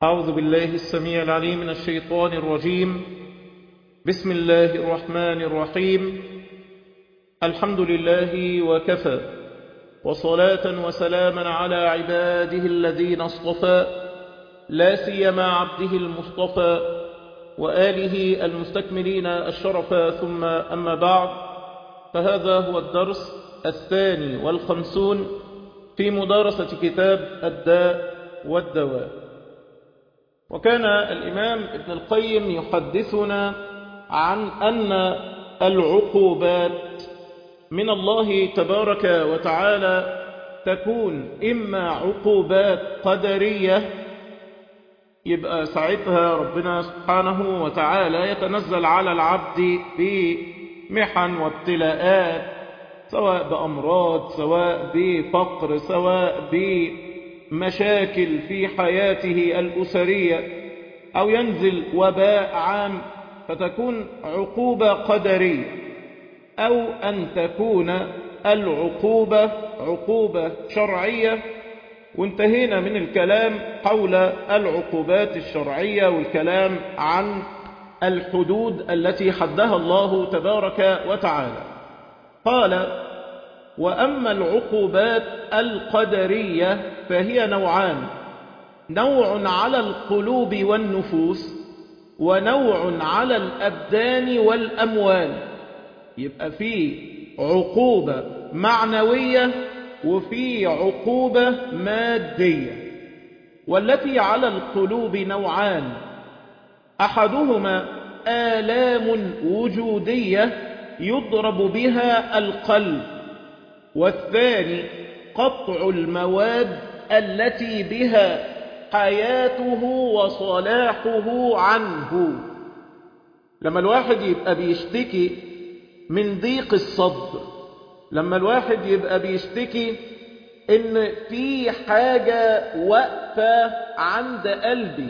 أعوذ بالله السميع العليم من الشيطان الرجيم بسم الله الرحمن الرحيم الحمد لله وكفى وصلاة وسلاما على عباده الذين اصطفى لا سيما عبده المصطفى وآله المستكملين الشرفا ثم أما بعد فهذا هو الدرس الثاني والخمسون في مدارسة كتاب الداء والدواء وكان الإمام ابن القيم يحدثنا عن أن العقوبات من الله تبارك وتعالى تكون إما عقوبات قدرية يبقى ساعتها ربنا سبحانه وتعالى يتنزل على العبد بمحن وابتلاءات سواء بأمراض سواء بفقر سواء بمشاكل في حياته الأسرية أو ينزل وباء عام فتكون عقوبة قدرية أو أن تكون العقوبة عقوبة شرعية وانتهينا من الكلام حول العقوبات الشرعية والكلام عن الحدود التي حدها الله تبارك وتعالى قال وأما العقوبات القدرية فهي نوعان نوع على القلوب والنفوس ونوع على الأبدان والأموال يبقى في عقوبة معنوية وفي عقوبة مادية والتي على القلوب نوعان أحدهما آلام وجودية يضرب بها القلب والثاني قطع المواد التي بها حياته وصلاحه عنه لما الواحد يبقى بيشتكي من ضيق الصدر لما الواحد يبقى بيشتكي ان في حاجة واقفة عند قلبي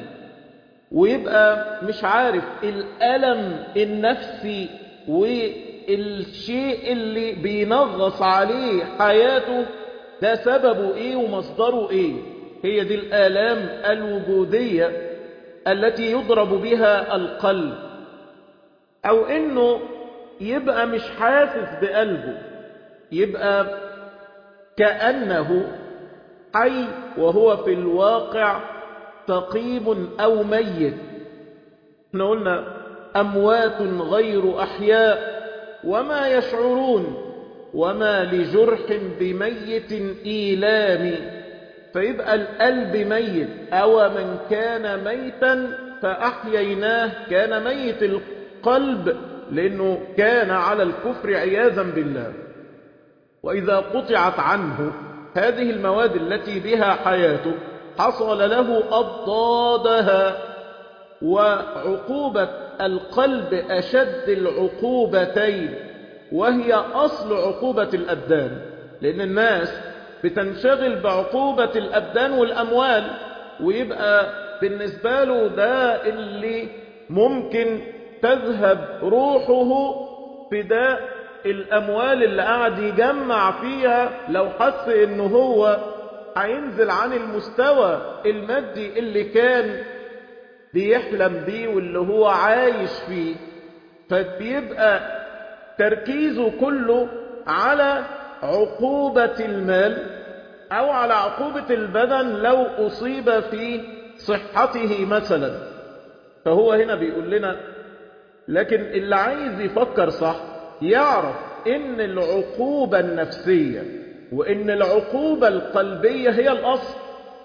ويبقى مش عارف الألم النفسي والشيء اللي بينغص عليه حياته ده سببه ايه ومصدره ايه هي دي الآلام الوجودية التي يضرب بها القلب او انه يبقى مش حاسس بقلبه يبقى كأنه حي وهو في الواقع سقيم أو ميت احنا قلنا أموات غير أحياء وما يشعرون وما لجرح بميت إيلام فيبقى القلب ميت أو من كان ميتا فأحييناه كان ميت القلب لأنه كان على الكفر عياذا بالله وإذا قطعت عنه هذه المواد التي بها حياته حصل له أضدادها وعقوبة القلب أشد العقوبتين وهي أصل عقوبة الأبدان لأن الناس بتنشغل بعقوبة الأبدان والأموال ويبقى بالنسبة له ده اللي ممكن تذهب روحه فداء الأموال اللي قاعد يجمع فيها لو حس إنه هو هينزل عن المستوى المادي اللي كان بيحلم بيه واللي هو عايش فيه فبيبقى تركيزه كله على عقوبة المال أو على عقوبة البدن لو أصيب في صحته مثلا فهو هنا بيقول لنا لكن اللي عايز يفكر صح يعرف ان العقوبة النفسية وان العقوبة القلبية هي الاصل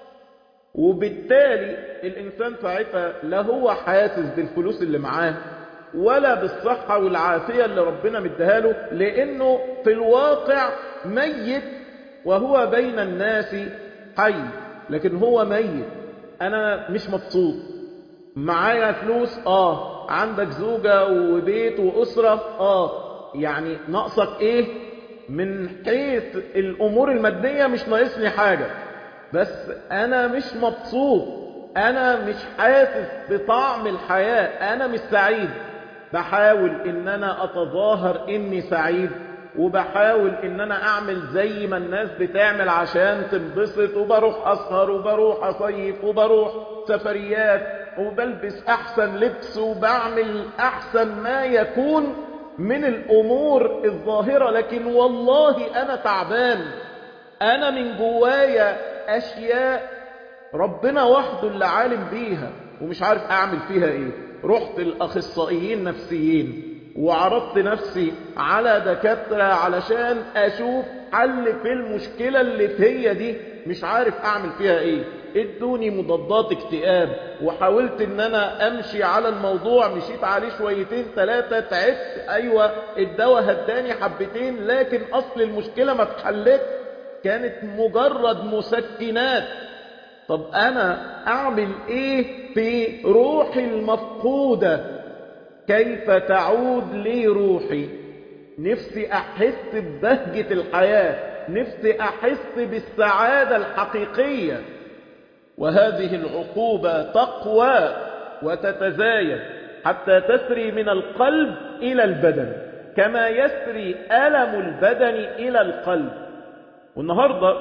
وبالتالي الانسان ساعتها لا هو حاسس بالفلوس اللي معاه ولا بالصحة والعافية اللي ربنا مديها له لانه في الواقع ميت وهو بين الناس حي لكن هو ميت انا مش مبسوط معايا فلوس اه عندك زوجة وبيت واسرة اه يعني ناقصك ايه من حيث الامور المادية مش ناقصني حاجة بس انا مش مبسوط انا مش حاسس بطعم الحياة انا مش سعيد بحاول ان انا اتظاهر اني سعيد وبحاول ان انا اعمل زي ما الناس بتعمل عشان تنبسط وبروح اسهر وبروح اصيف وبروح سفريات وبلبس احسن لبس وبعمل احسن ما يكون من الامور الظاهرة لكن والله انا تعبان انا من جوايا اشياء ربنا وحده اللي عالم بيها ومش عارف اعمل فيها ايه رحت الاخصائيين نفسيين وعرضت نفسي على دكاترة علشان اشوف حل في المشكلة اللي هي دي مش عارف اعمل فيها ايه ادوني مضادات اكتئاب وحاولت ان انا امشي على الموضوع مشيت عليه شويتين ثلاثة تعبت ايوه الدواء هداني حبتين لكن اصل المشكلة ما اتحلت كانت مجرد مسكنات طب انا اعمل ايه في روحي المفقودة كيف تعود لي روحي نفسي احس ببهجة الحياة نفسي احس بالسعادة الحقيقية وهذه العقوبة تقوى وتتزايد حتى تسري من القلب إلى البدن كما يسري ألم البدن إلى القلب والنهاردة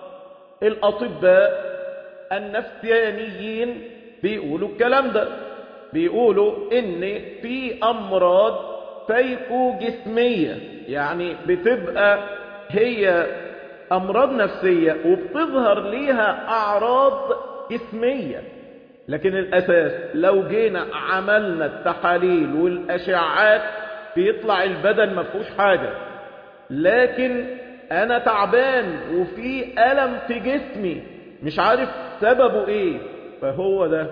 الأطباء النفسانيين بيقولوا الكلام ده بيقولوا إن في أمراض فيكو جسمية يعني بتبقى هي أمراض نفسية وبتظهر ليها أعراض جسمية لكن الأساس لو جينا عملنا التحاليل والأشعات بيطلع البدن ما فيهوش حاجة لكن أنا تعبان وفي ألم في جسمي مش عارف سببه إيه فهو ده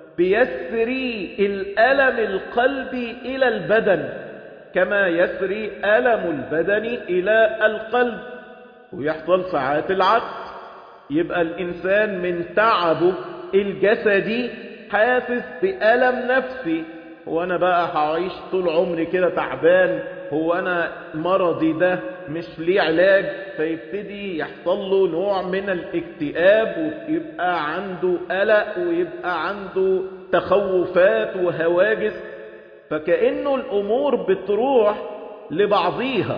بيسري الألم القلبي إلى البدن كما يسري ألم البدن إلى القلب ويحصل ساعات العكس يبقى الإنسان من تعبه الجسدي حاسس بألم نفسي هو أنا بقى هعيش طول عمري كده تعبان هو أنا مرضي ده مش ليه علاج فيبتدي يحصل له نوع من الاكتئاب ويبقى عنده قلق ويبقى عنده تخوفات وهواجس فكأنه الأمور بتروح لبعضيها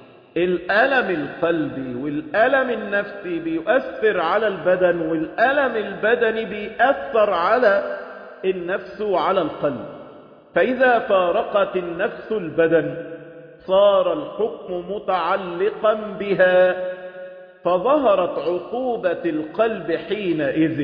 الألم القلبي والألم النفسي بيؤثر على البدن والألم البدني بيأثر على النفس وعلى القلب فإذا فارقت النفس البدن صار الحكم متعلقا بها فظهرت عقوبة القلب حينئذ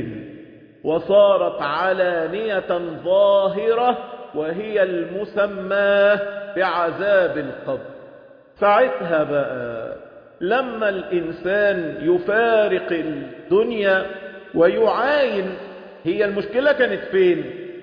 وصارت علانية ظاهرة وهي المسماه بعذاب القبر ساعتها بقى لما الإنسان يفارق الدنيا ويعاين هي المشكلة كانت فين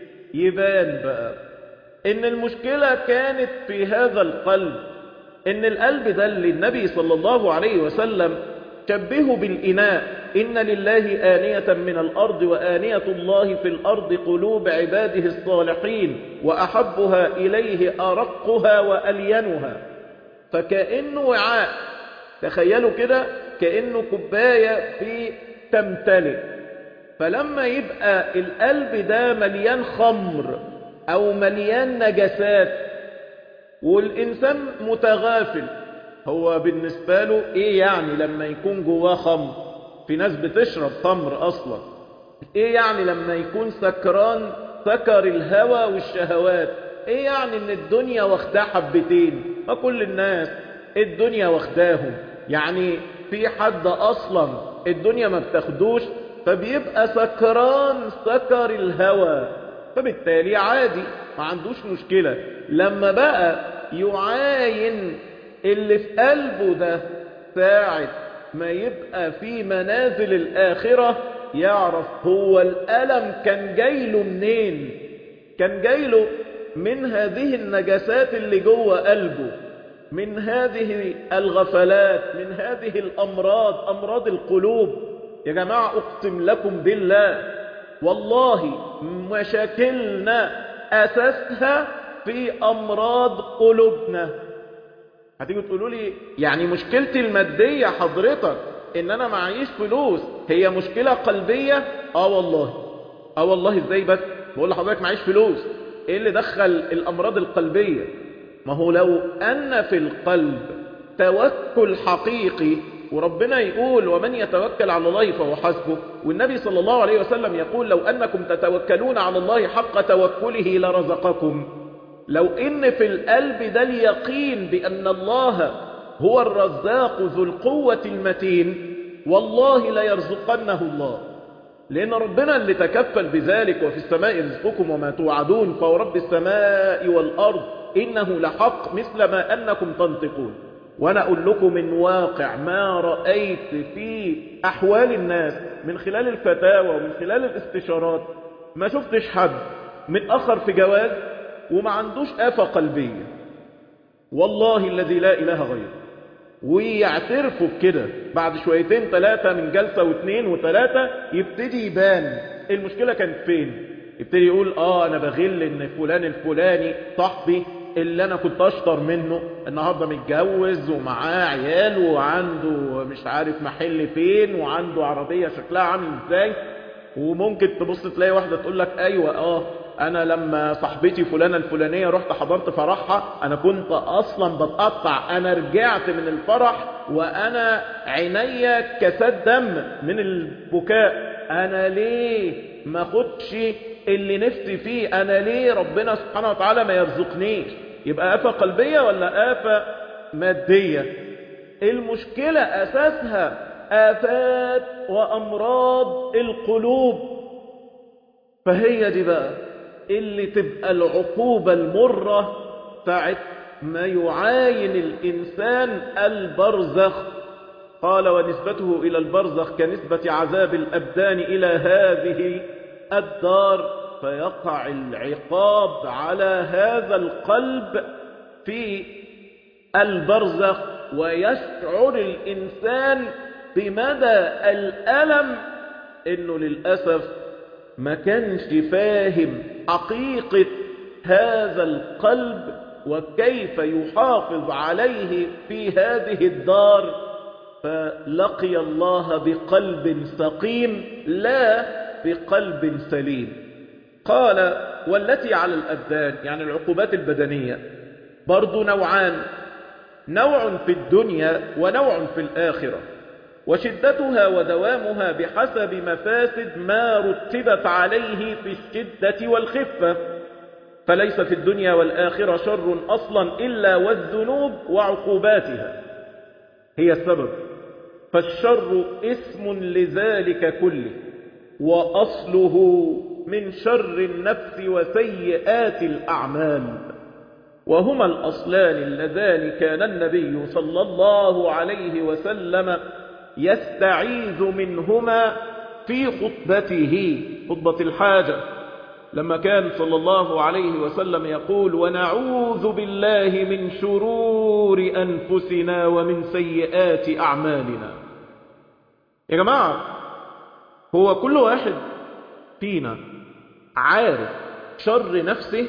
يبان بقى إن المشكلة كانت في هذا القلب إن القلب ده اللي النبي صلى الله عليه وسلم شبهه بالإناء إن لله آنية من الأرض وآنية الله في الأرض قلوب عباده الصالحين وأحبها إليه أرقها وألينها فكأنه وعاء تخيلوا كده كأنه كوباية في تمتلئ فلما يبقى القلب ده مليان خمر أو مليان نجسات والإنسان متغافل هو بالنسبة له إيه يعني لما يكون جواه خمر في ناس بتشرب خمر أصلا إيه يعني لما يكون سكران سكر الهوى والشهوات إيه يعني إن الدنيا واخداه حبتين ما كل الناس الدنيا واخداهم يعني في حد أصلا الدنيا ما بتاخدوش فبيبقى سكران سكر الهوى فبالتالي عادي ما عندوش مشكلة لما بقى يعاين اللي في قلبه ده ساعة ما يبقى في منازل الآخرة يعرف هو الألم كان جايله منين كان جايله من هذه النجاسات اللي جوه قلبه من هذه الغفلات من هذه الأمراض أمراض القلوب يا جماعة أقسم لكم بالله والله مشاكلنا أساسها في أمراض قلوبنا هتيجوا تقولوا لي يعني مشكلتي المادية حضرتك ان انا معيش فلوس هي مشكلة قلبية اه والله اه والله ازاي بس بقول لحضرتك معيش فلوس ايه اللي دخل الامراض القلبية ما هو لو ان في القلب توكل حقيقي وربنا يقول ومن يتوكل على الله فهو حسبه والنبي صلى الله عليه وسلم يقول لو أنكم تتوكلون على الله حق توكله لرزقكم لو إن في القلب ده اليقين بأن الله هو الرزاق ذو القوة المتين والله ليرزقنه الله لأن ربنا اللي تكفل بذلك وفي السماء رزقكم وما توعدون فورب السماء والأرض إنه لحق مثل ما أنكم تنطقون وأنا أقول لكم من واقع ما رأيت في أحوال الناس من خلال الفتاوى ومن خلال الاستشارات ما شفتش حد متأخر في جواز وما عندوش آفة قلبية والله الذي لا إله غيره ويعترفوا بكده بعد شويتين ثلاثة من جلسة واثنين وثلاثة يبتدي يبان المشكلة كانت فين يبتدي يقول اه انا بغل ان فلان الفلاني صاحبي اللي انا كنت اشطر منه النهاردة متجوز ومعاه عيال وعنده مش عارف محل فين وعنده عربية شكلها عامل ازاي وممكن تبص تلاقي واحدة تقول لك ايوه اه انا لما صاحبتي فلانة الفلانية رحت حضرت فرحها انا كنت اصلا بتقطع انا رجعت من الفرح وانا عينيا كساد دم من البكاء انا ليه ما خدش اللي نفسي فيه انا ليه ربنا سبحانه وتعالى ما يرزقنيش يبقى آفة قلبية ولا آفة مادية المشكلة أساسها آفات وأمراض القلوب فهي دي بقى اللي تبقى العقوبة المرة ساعة ما يعاين الإنسان البرزخ قال ونسبته إلى البرزخ كنسبة عذاب الأبدان إلى هذه الدار فيقع العقاب على هذا القلب في البرزخ ويشعر الإنسان بمدى الألم إنه للأسف ما كانش فاهم حقيقة هذا القلب وكيف يحافظ عليه في هذه الدار فلقي الله بقلب سقيم لا بقلب سليم قال والتي على الأبدان يعني العقوبات البدنية برضو نوعان نوع في الدنيا ونوع في الآخرة وشدتها ودوامها بحسب مفاسد ما رتبت عليه في الشدة والخفة فليس في الدنيا والآخرة شر أصلا إلا والذنوب وعقوباتها هي السبب فالشر اسم لذلك كله وأصله من شر النفس وسيئات الأعمال وهما الأصلان اللذان كان النبي صلى الله عليه وسلم يستعيذ منهما في خطبته خطبة الحاجة لما كان صلى الله عليه وسلم يقول ونعوذ بالله من شرور أنفسنا ومن سيئات أعمالنا يا جماعة هو كل واحد فينا عارف شر نفسه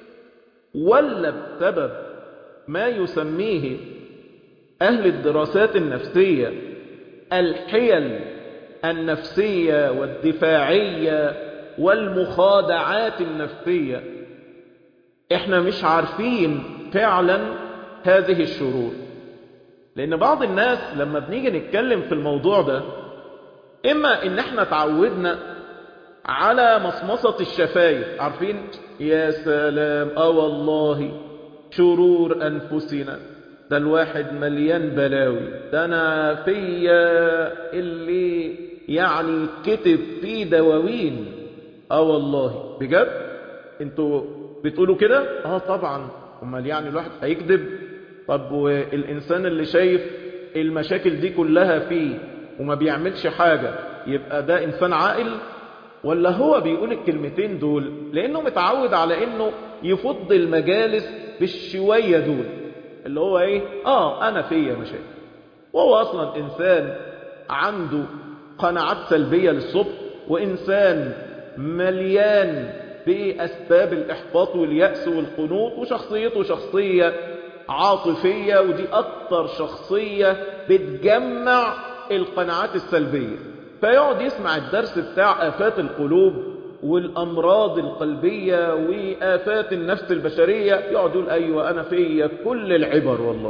ولا بسبب ما يسميه أهل الدراسات النفسية الحيل النفسية والدفاعية والمخادعات النفسية احنا مش عارفين فعلا هذه الشرور لان بعض الناس لما بنيجي نتكلم في الموضوع ده اما ان احنا تعودنا على مصمصة الشفايف عارفين يا سلام اه والله شرور انفسنا ده الواحد مليان بلاوي ده انا فيا اللي يعني كتب فيه دواوين اه والله بجد انتوا بتقولوا كده اه طبعا امال يعني الواحد هيكذب طب والانسان اللي شايف المشاكل دي كلها فيه وما بيعملش حاجة يبقى ده انسان عاقل ولا هو بيقول الكلمتين دول لانه متعود على انه يفض المجالس بالشوية دول اللي هو ايه اه انا فيا مشاكل وهو اصلا انسان عنده قناعات سلبية للصبح وانسان مليان باسباب الاحباط واليأس والقنوط وشخصيته شخصية عاطفية ودي اكتر شخصية بتجمع القناعات السلبية فيقعد يسمع الدرس بتاع آفات القلوب والأمراض القلبية وآفات النفس البشرية يقعد يقول أيوة أنا فيا كل العبر والله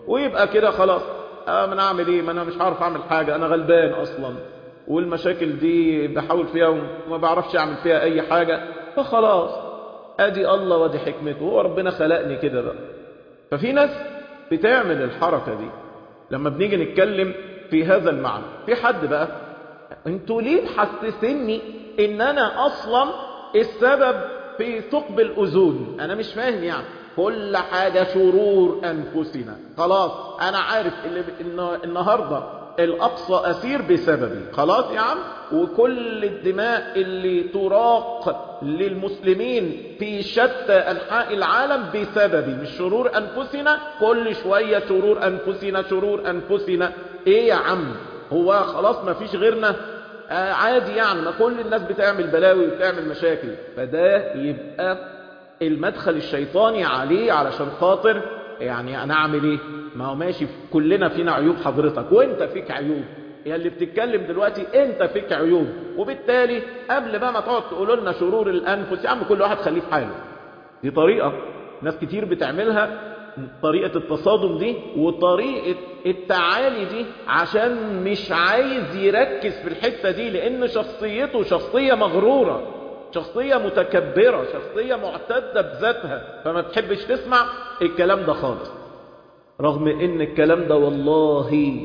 ويبقى كده خلاص اه ما انا اعمل ايه ما انا مش عارف اعمل حاجة انا غلبان اصلا والمشاكل دي بحاول فيها وما بعرفش اعمل فيها اي حاجة فخلاص ادي الله وادي حكمته هو ربنا خلقني كده بقى ففي ناس بتعمل الحركة دي لما بنيجي نتكلم في هذا المعنى في حد بقى انتوا ليه محسسني ان انا اصلا السبب في ثقب الاذون انا مش فاهم يعني كل حاجة شرور انفسنا خلاص انا عارف اللي النهاردة الاقصى اسير بسببي خلاص يا عم وكل الدماء اللي تراق للمسلمين في شتى انحاء العالم بسببي مش شرور انفسنا كل شوية شرور انفسنا شرور انفسنا ايه يا عم هو خلاص ما فيش غيرنا آه عادي يعني ما كل الناس بتعمل بلاوي وبتعمل مشاكل فده يبقى المدخل الشيطاني عليه علشان خاطر يعني انا اعمل ايه ما هو ماشي كلنا فينا عيوب حضرتك وانت فيك عيوب يا اللي بتتكلم دلوقتي انت فيك عيوب وبالتالي قبل بقى ما تقعد تقولوا لنا شرور الانفس يا عم كل واحد خليه في حاله دي طريقه ناس كتير بتعملها طريقة التصادم دي وطريقة التعالي دي عشان مش عايز يركز في الحتة دي لان شخصيته شخصية مغرورة شخصية متكبرة شخصية معتدة بذاتها فما تحبش تسمع الكلام ده خالص رغم ان الكلام ده والله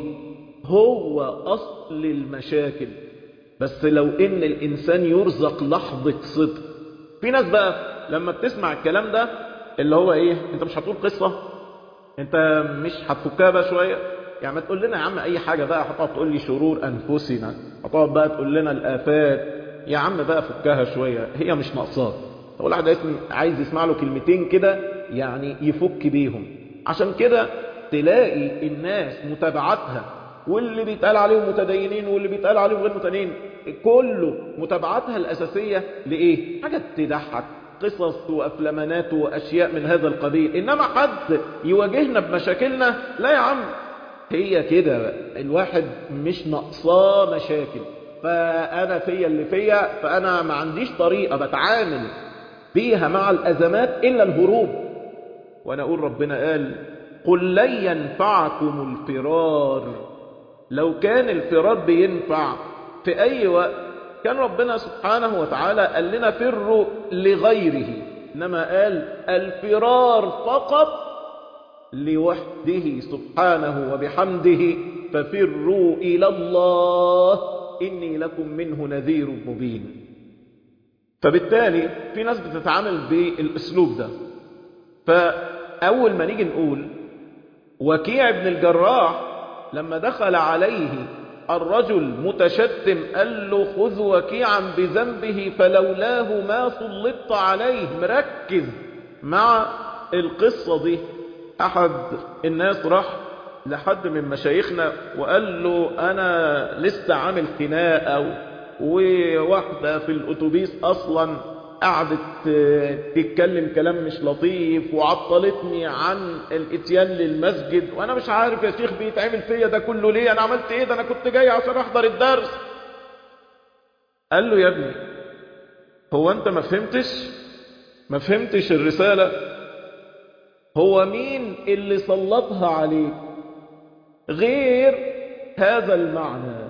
هو اصل المشاكل بس لو ان الانسان يرزق لحظة صدق في ناس بقى لما بتسمع الكلام ده اللي هو ايه انت مش هتقول قصة انت مش هتفكها بقى شوية يعني ما تقول لنا يا عم اي حاجة بقى هتقعد تقول لي شرور انفسنا هتقعد بقى تقول لنا الافات يا عم بقى فكها شوية هي مش ناقصاك هو الواحد عايز يسمع له كلمتين كده يعني يفك بيهم عشان كده تلاقي الناس متابعتها واللي بيتقال عليهم متدينين واللي بيتقال عليهم غير متدينين كله متابعتها الأساسية لإيه؟ حاجة تضحك قصص وأفلامانات وأشياء من هذا القبيل إنما حد يواجهنا بمشاكلنا لا يا عم هي كده الواحد مش ناقصاه مشاكل فأنا فيا اللي فيا فأنا ما عنديش طريقة بتعامل بيها مع الأزمات إلا الهروب وأنا أقول ربنا قال قل لن ينفعكم الفرار لو كان الفرار بينفع في أي وقت كان ربنا سبحانه وتعالى قال لنا فروا لغيره إنما قال الفرار فقط لوحده سبحانه وبحمده ففروا إلى الله إني لكم منه نذير مبين فبالتالي في ناس بتتعامل بالاسلوب ده فاول ما نيجي نقول وكيع بن الجراح لما دخل عليه الرجل متشتم قال له خذ وكيعا بذنبه فلولاه ما سلطت عليه مركز مع القصة دي احد الناس راح لحد من مشايخنا وقال له انا لسه عامل خناقه وواحده في الاتوبيس اصلا قعدت تتكلم كلام مش لطيف وعطلتني عن الاتيان للمسجد وانا مش عارف يا شيخ بيتعمل فيا ده كله ليه انا عملت ايه ده انا كنت جاي عشان احضر الدرس قال له يا ابني هو انت ما فهمتش ما فهمتش الرساله هو مين اللي سلطها عليك غير هذا المعنى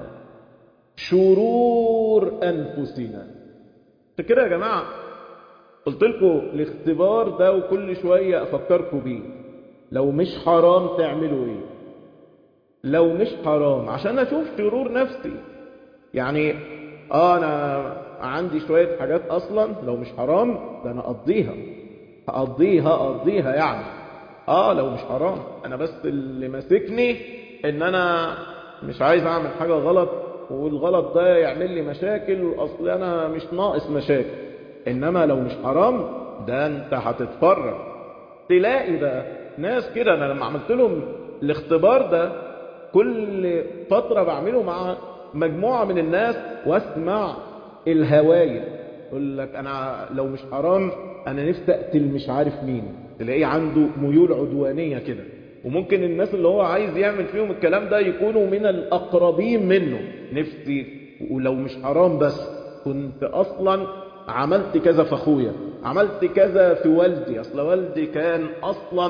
شرور أنفسنا كده يا جماعة قلت لكم الاختبار ده وكل شوية أفكركم بيه لو مش حرام تعملوا ايه لو مش حرام عشان أشوف شرور نفسي يعني آه أنا عندي شوية حاجات أصلا لو مش حرام ده أنا أقضيها هقضيها أقضيها يعني آه لو مش حرام أنا بس اللي ماسكني إن أنا مش عايز أعمل حاجة غلط والغلط ده يعمل لي مشاكل أصل أنا مش ناقص مشاكل إنما لو مش حرام ده أنت هتتفرج تلاقي بقى ناس كده أنا لما عملت لهم الاختبار ده كل فترة بعمله مع مجموعة من الناس واسمع الهوايل يقول لك أنا لو مش حرام أنا نفسي أقتل مش عارف مين تلاقيه عنده ميول عدوانية كده وممكن الناس اللي هو عايز يعمل فيهم الكلام ده يكونوا من الأقربين منه نفسي ولو مش حرام بس كنت أصلا عملت كذا في أخويا عملت كذا في والدي أصل والدي كان أصلا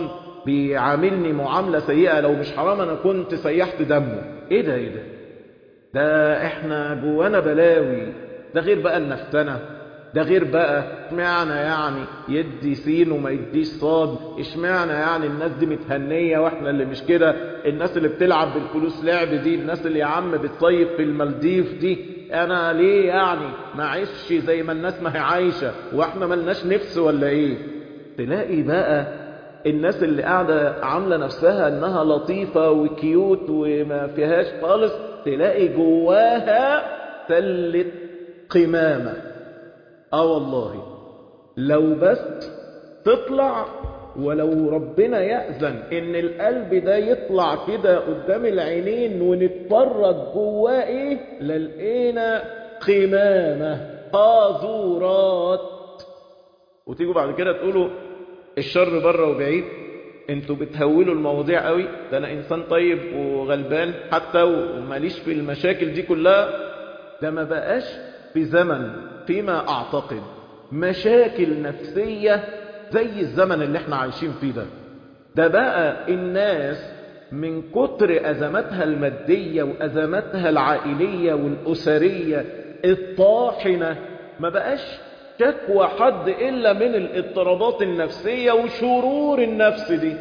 بيعاملني معاملة سيئة لو مش حرام أنا كنت سيحت دمه إيه ده إيه ده ده إحنا جوانا بلاوي ده غير بقى النفسنة ده غير بقى اشمعنى يعني يدي سين وما يديش صاد اشمعنى يعني الناس دي متهنية واحنا اللي مش كده الناس اللي بتلعب بالفلوس لعب دي الناس اللي يا عم بتصيف في المالديف دي انا ليه يعني ما عيش زي ما الناس ما هي عايشة واحنا ملناش نفس ولا ايه تلاقي بقى الناس اللي قاعدة عاملة نفسها انها لطيفة وكيوت وما فيهاش خالص تلاقي جواها سلة قمامة اه والله لو بس تطلع ولو ربنا يأذن ان القلب ده يطلع كده قدام العينين ونتفرج جواه ايه للقينا قمامة قاذورات وتيجوا بعد كده تقولوا الشر بره وبعيد انتوا بتهولوا المواضيع قوي ده انا انسان طيب وغلبان حتى وماليش في المشاكل دي كلها ده ما بقاش في زمن فيما اعتقد مشاكل نفسية زي الزمن اللي احنا عايشين فيه ده ده بقى الناس من كتر أزماتها المادية وأزماتها العائلية والأسرية الطاحنة ما بقاش شكوى حد إلا من الاضطرابات النفسية وشرور النفس دي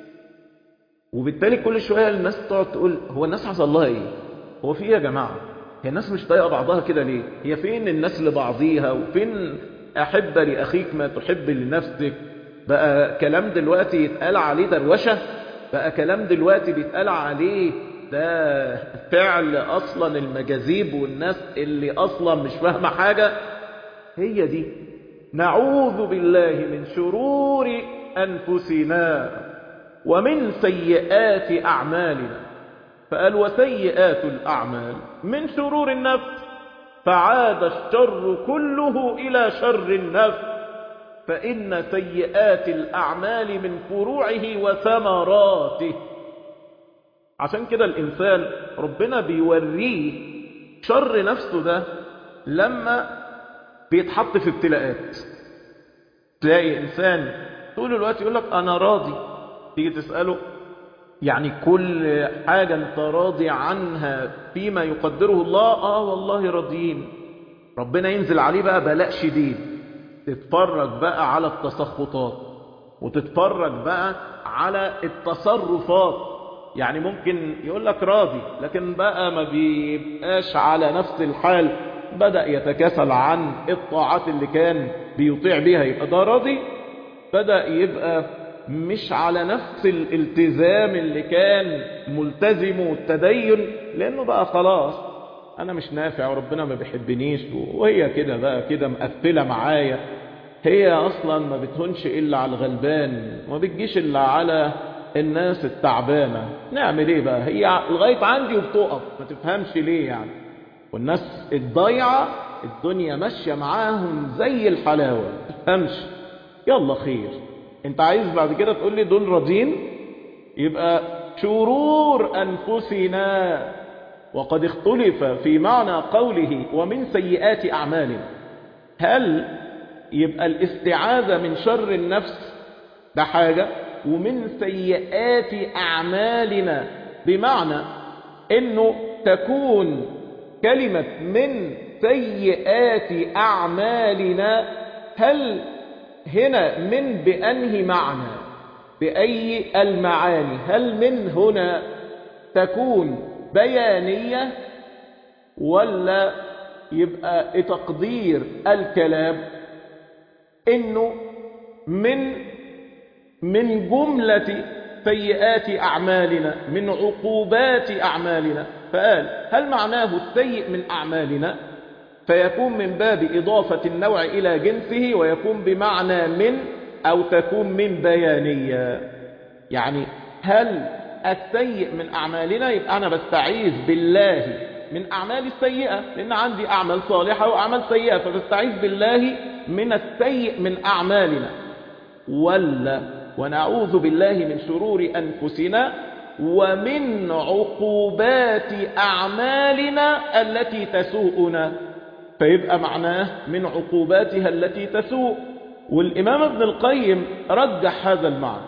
وبالتالي كل شوية الناس تقعد تقول هو الناس حصل لها ايه هو في ايه يا جماعة هي الناس مش طايقة بعضها كده ليه هي فين الناس لبعضيها وفين أحب لأخيك ما تحب لنفسك بقى كلام دلوقتي يتقال عليه دروشة بقى كلام دلوقتي بيتقال عليه ده فعل أصلا المجاذيب والناس اللي أصلا مش فاهمة حاجة هي دي نعوذ بالله من شرور أنفسنا ومن سيئات أعمالنا فقال وسيئات الأعمال من شرور النفس فعاد الشر كله إلى شر النفس فإن سيئات الأعمال من فروعه وثمراته عشان كده الإنسان ربنا بيوريه شر نفسه ده لما بيتحط في ابتلاءات تلاقي إنسان طول الوقت يقول لك أنا راضي تيجي تسأله يعني كل حاجة انت راضي عنها فيما يقدره الله اه والله راضيين ربنا ينزل عليه بقى بلاء شديد تتفرج بقى على التسخطات وتتفرج بقى على التصرفات يعني ممكن يقول لك راضي لكن بقى ما بيبقاش على نفس الحال بدأ يتكاسل عن الطاعات اللي كان بيطيع بيها يبقى ده راضي بدأ يبقى مش على نفس الالتزام اللي كان ملتزم والتدين لانه بقى خلاص انا مش نافع وربنا ما بيحبنيش وهي كده بقى كده مقفله معايا هي اصلا ما بتهونش الا على الغلبان وما بتجيش الا على الناس التعبانه نعمل ايه بقى هي لغايه عندي وبتقف ما تفهمش ليه يعني والناس الضايعه الدنيا ماشيه معاهم زي الحلاوه ما تفهمش يلا خير انت عايز بعد كده تقول لي دول راضين يبقى شرور انفسنا وقد اختلف في معنى قوله ومن سيئات اعمالنا هل يبقى الاستعاذة من شر النفس ده حاجة ومن سيئات اعمالنا بمعنى انه تكون كلمة من سيئات اعمالنا هل هنا من بأنهي معنى بأي المعاني هل من هنا تكون بيانية ولا يبقى تقدير الكلام انه من من جملة سيئات أعمالنا من عقوبات أعمالنا فقال هل معناه السيء من أعمالنا فيكون من باب إضافة النوع إلى جنسه ويكون بمعنى من أو تكون من بيانية يعني هل السيء من أعمالنا يبقى أنا بستعيذ بالله من أعمال السيئة لأن عندي أعمال صالحة وأعمال سيئة فبستعيذ بالله من السيء من أعمالنا ولا ونعوذ بالله من شرور أنفسنا ومن عقوبات أعمالنا التي تسوءنا فيبقى معناه من عقوباتها التي تسوء والإمام ابن القيم رجح هذا المعنى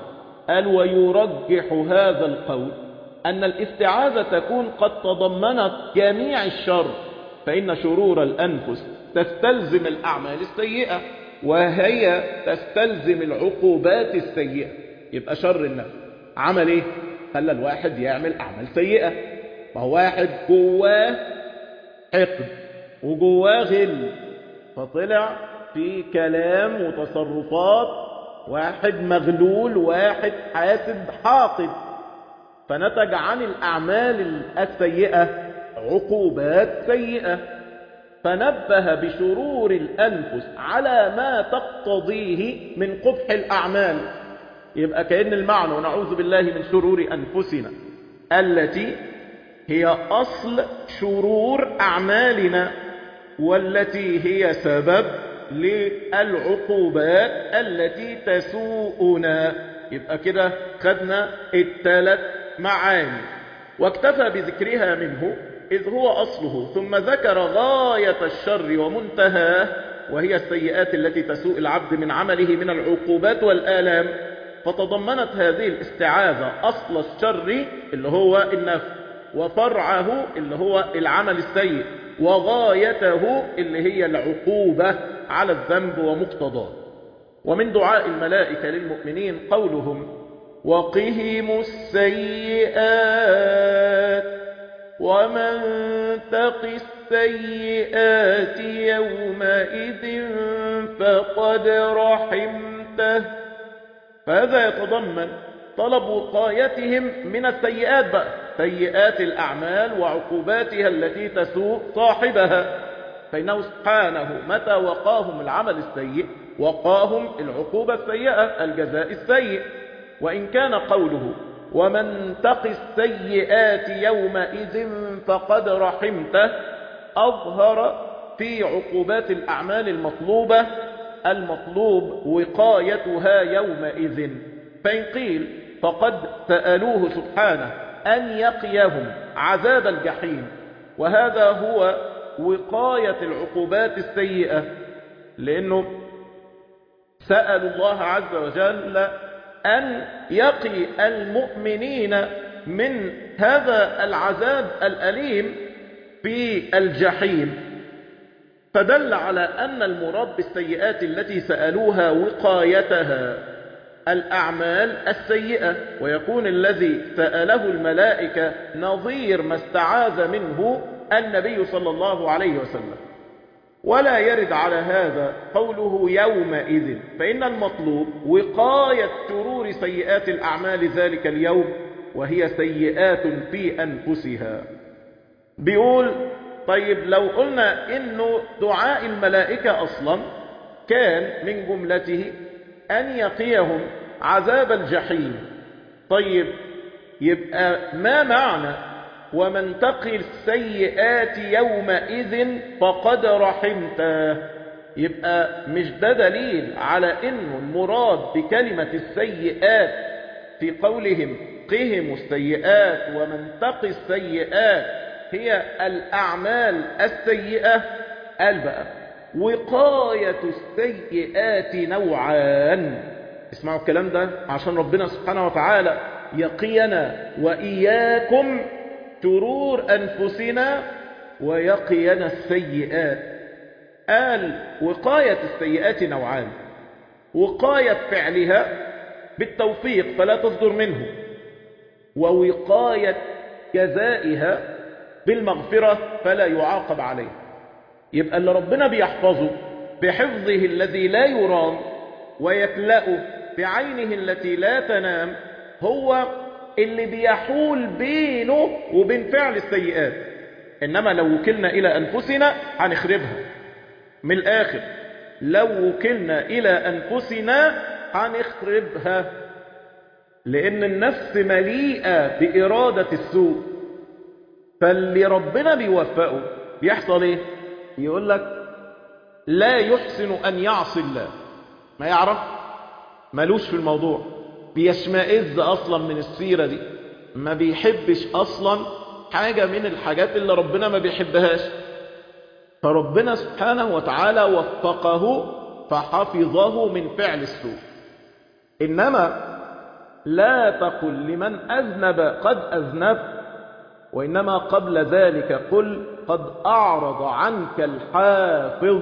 قال ويرجح هذا القول أن الاستعاذة تكون قد تضمنت جميع الشر فإن شرور الأنفس تستلزم الأعمال السيئة وهي تستلزم العقوبات السيئة يبقى شر النفس عمل ايه خلى الواحد يعمل أعمال سيئة ما هو واحد جواه حقد وجواه غل فطلع في كلام وتصرفات واحد مغلول واحد حاسد حاقد فنتج عن الأعمال السيئة عقوبات سيئة فنبه بشرور الأنفس على ما تقتضيه من قبح الأعمال يبقى كأن المعنى ونعوذ بالله من شرور أنفسنا التي هي أصل شرور أعمالنا والتي هي سبب للعقوبات التي تسوءنا يبقى كده خدنا الثلاث معاني واكتفى بذكرها منه إذ هو أصله ثم ذكر غاية الشر ومنتهاه وهي السيئات التي تسوء العبد من عمله من العقوبات والآلام فتضمنت هذه الاستعاذة أصل الشر اللي هو النفس وفرعه اللي هو العمل السيء وغايته اللي هي العقوبة على الذنب ومقتضاه ومن دعاء الملائكة للمؤمنين قولهم وقهم السيئات ومن تق السيئات يومئذ فقد رحمته فهذا يتضمن طلب وقايتهم من السيئات بقى سيئات الأعمال وعقوباتها التي تسوء صاحبها فإنه سبحانه متى وقاهم العمل السيء وقاهم العقوبة السيئة الجزاء السيء وإن كان قوله ومن تق السيئات يومئذ فقد رحمته أظهر في عقوبات الأعمال المطلوبة المطلوب وقايتها يومئذ فإن قيل فقد سألوه سبحانه أن يقيهم عذاب الجحيم وهذا هو وقاية العقوبات السيئة لأنه سألوا الله عز وجل أن يقي المؤمنين من هذا العذاب الأليم في الجحيم فدل على أن المراد بالسيئات التي سألوها وقايتها الأعمال السيئة ويكون الذي سأله الملائكة نظير ما استعاذ منه النبي صلى الله عليه وسلم ولا يرد على هذا قوله يومئذ فإن المطلوب وقاية شرور سيئات الأعمال ذلك اليوم وهي سيئات في أنفسها بيقول طيب لو قلنا إنه دعاء الملائكة أصلا كان من جملته أن يقيهم عذاب الجحيم طيب يبقى ما معنى ومن تقي السيئات يومئذ فقد رحمته يبقى مش ده دليل على انه المراد بكلمة السيئات في قولهم قهم السيئات ومن تقي السيئات هي الأعمال السيئة قال بقى وقاية السيئات نوعان اسمعوا الكلام ده عشان ربنا سبحانه وتعالى يقينا وإياكم شرور أنفسنا ويقينا السيئات قال وقاية السيئات نوعان وقاية فعلها بالتوفيق فلا تصدر منه ووقاية جزائها بالمغفرة فلا يعاقب عليه يبقى اللي ربنا بيحفظه بحفظه الذي لا يرام ويكلأه بعينه التي لا تنام هو اللي بيحول بينه وبين فعل السيئات إنما لو وكلنا إلى أنفسنا هنخربها من الآخر لو وكلنا إلى أنفسنا هنخربها لأن النفس مليئة بإرادة السوء فاللي ربنا بيوفقه بيحصل إيه يقول لك لا يحسن أن يعصي الله ما يعرف ملوش في الموضوع بيشمئز أصلا من السيرة دي ما بيحبش أصلا حاجة من الحاجات اللي ربنا ما بيحبهاش فربنا سبحانه وتعالى وفقه فحفظه من فعل السوء إنما لا تقل لمن أذنب قد أذنب وإنما قبل ذلك قل قد أعرض عنك الحافظ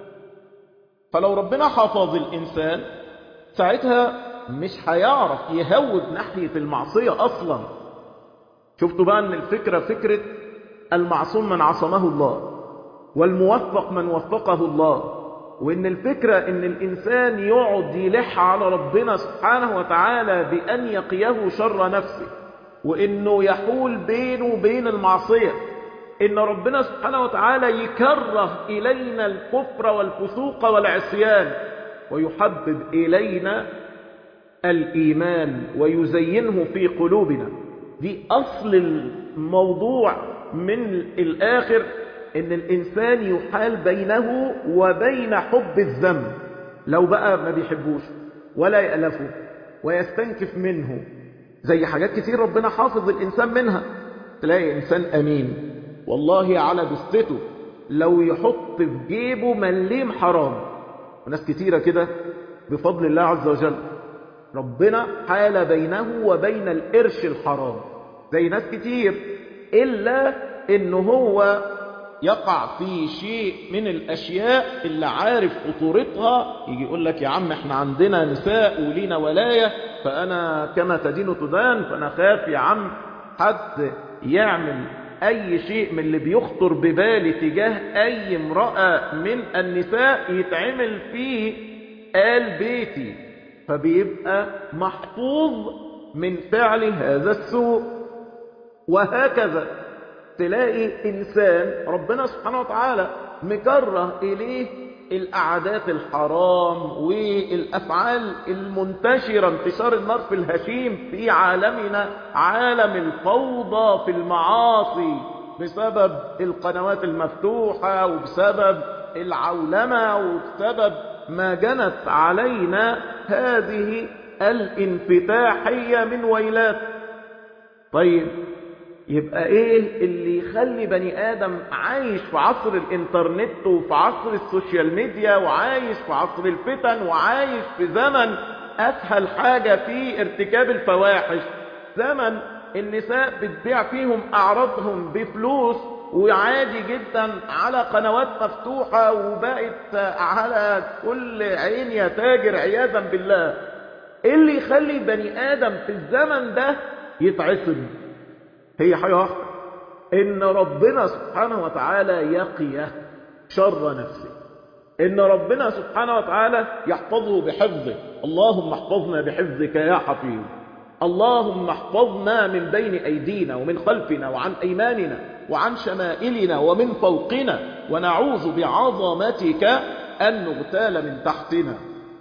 فلو ربنا حفظ الإنسان ساعتها مش هيعرف يهود ناحية المعصية أصلا شفتوا بقى أن الفكرة فكرة المعصوم من عصمه الله والموفق من وفقه الله وإن الفكرة إن الإنسان يقعد يلح على ربنا سبحانه وتعالى بأن يقيه شر نفسه وإنه يحول بينه وبين المعصية إن ربنا سبحانه وتعالى يكره إلينا الكفر والفسوق والعصيان ويحبب إلينا الإيمان ويزينه في قلوبنا دي أصل الموضوع من الآخر إن الإنسان يحال بينه وبين حب الذنب لو بقى ما بيحبوش ولا يألفه ويستنكف منه زي حاجات كتير ربنا حافظ الإنسان منها تلاقي إنسان أمين والله على دستته لو يحط في جيبه مليم حرام وناس كتيرة كده بفضل الله عز وجل ربنا حال بينه وبين القرش الحرام زي ناس كتير إلا إنه هو يقع في شيء من الأشياء اللي عارف خطورتها يجي يقول لك يا عم احنا عندنا نساء ولينا ولاية فأنا كما تدين تدان فأنا خاف يا عم حد يعمل أي شيء من اللي بيخطر ببالي تجاه أي امرأة من النساء يتعمل فيه آل بيتي فبيبقى محفوظ من فعل هذا السوء وهكذا تلاقي إنسان ربنا سبحانه وتعالى مكره إليه الأعداد الحرام والأفعال المنتشرة انتشار النار في الهشيم في عالمنا عالم الفوضى في المعاصي بسبب القنوات المفتوحة وبسبب العولمة وبسبب ما جنت علينا هذه الانفتاحية من ويلات طيب يبقى ايه اللي يخلي بني ادم عايش في عصر الانترنت وفي عصر السوشيال ميديا وعايش في عصر الفتن وعايش في زمن اسهل حاجة في ارتكاب الفواحش زمن النساء بتبيع فيهم اعراضهم بفلوس وعادي جدا على قنوات مفتوحة وبقت على كل عين يا تاجر عياذا بالله ايه اللي يخلي بني ادم في الزمن ده يتعصب هي حاجة واحدة إن ربنا سبحانه وتعالى يقي شر نفسه إن ربنا سبحانه وتعالى يحفظه بحفظه اللهم احفظنا بحفظك يا حفيظ اللهم احفظنا من بين أيدينا ومن خلفنا وعن أيماننا وعن شمائلنا ومن فوقنا ونعوذ بعظمتك أن نغتال من تحتنا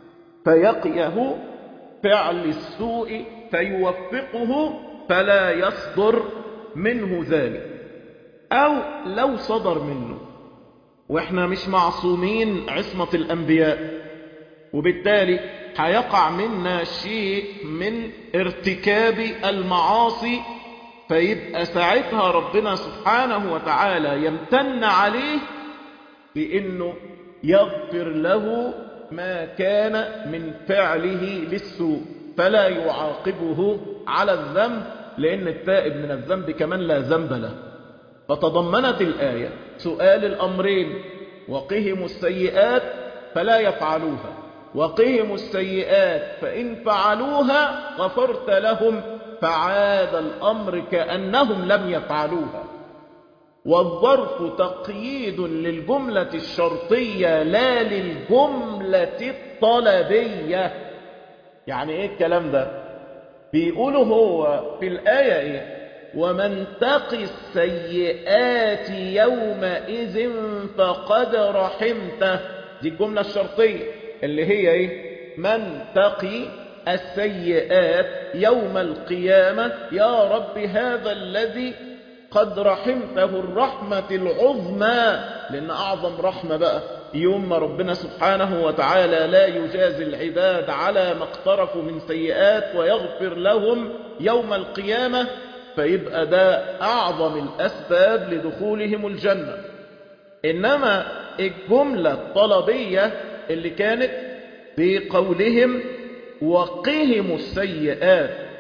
فيقيه فعل السوء فيوفقه فلا يصدر منه ذلك أو لو صدر منه وإحنا مش معصومين عصمة الأنبياء وبالتالي هيقع منا شيء من ارتكاب المعاصي فيبقى ساعتها ربنا سبحانه وتعالى يمتن عليه بأنه يغفر له ما كان من فعله للسوء فلا يعاقبه على الذنب لأن التائب من الذنب كمان لا ذنب له فتضمنت الآية سؤال الأمرين وقهم السيئات فلا يفعلوها وقهم السيئات فإن فعلوها غفرت لهم فعاد الأمر كأنهم لم يفعلوها والظرف تقييد للجملة الشرطية لا للجملة الطلبية يعني ايه الكلام ده بيقولوا هو في الآية ايه ومن تقي السيئات يومئذ فقد رحمته دي الجملة الشرطية اللي هي ايه من تقي السيئات يوم القيامة يا رب هذا الذي قد رحمته الرحمة العظمى لأن أعظم رحمة بقى يوم ما ربنا سبحانه وتعالى لا يجازي العباد على ما اقترفوا من سيئات ويغفر لهم يوم القيامة فيبقى ده أعظم الأسباب لدخولهم الجنة إنما الجملة الطلبية اللي كانت بقولهم وقهم السيئات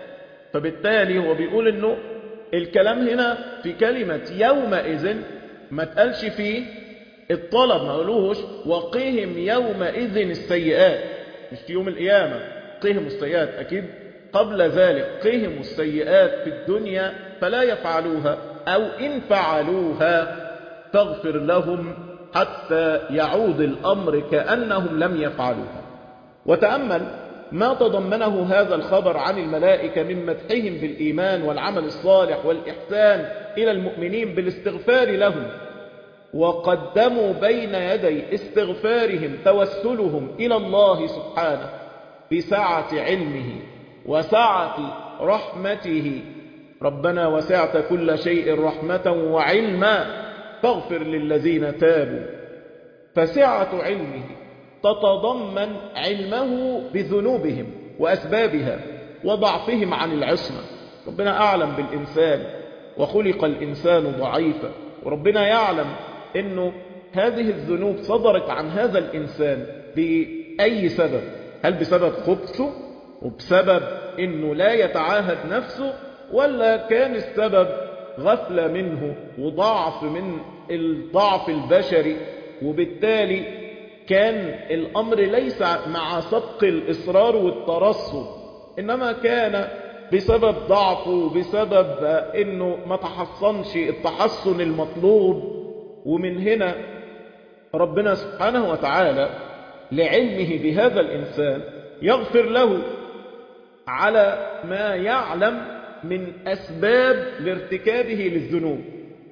فبالتالي هو بيقول انه الكلام هنا في كلمة يومئذ ما تقالش فيه الطلب ما قالوش وقهم يومئذ السيئات مش في يوم القيامة قهم السيئات أكيد قبل ذلك قهم السيئات في الدنيا فلا يفعلوها أو إن فعلوها تغفر لهم حتى يعود الأمر كأنهم لم يفعلوها وتأمل ما تضمنه هذا الخبر عن الملائكة من مدحهم بالإيمان والعمل الصالح والإحسان إلى المؤمنين بالاستغفار لهم وقدموا بين يدي استغفارهم توسلهم إلى الله سبحانه بسعة علمه وسعة رحمته ربنا وسعت كل شيء رحمة وعلما فاغفر للذين تابوا فسعة علمه تتضمن علمه بذنوبهم وأسبابها وضعفهم عن العصمة ربنا أعلم بالإنسان وخلق الإنسان ضعيفا وربنا يعلم أنه هذه الذنوب صدرت عن هذا الإنسان بأي سبب هل بسبب خبثه وبسبب أنه لا يتعاهد نفسه ولا كان السبب غفلة منه وضعف من الضعف البشري وبالتالي كان الأمر ليس مع سبق الإصرار والترصد إنما كان بسبب ضعفه بسبب أنه ما تحصنش التحصن المطلوب ومن هنا ربنا سبحانه وتعالى لعلمه بهذا الإنسان يغفر له على ما يعلم من أسباب لارتكابه للذنوب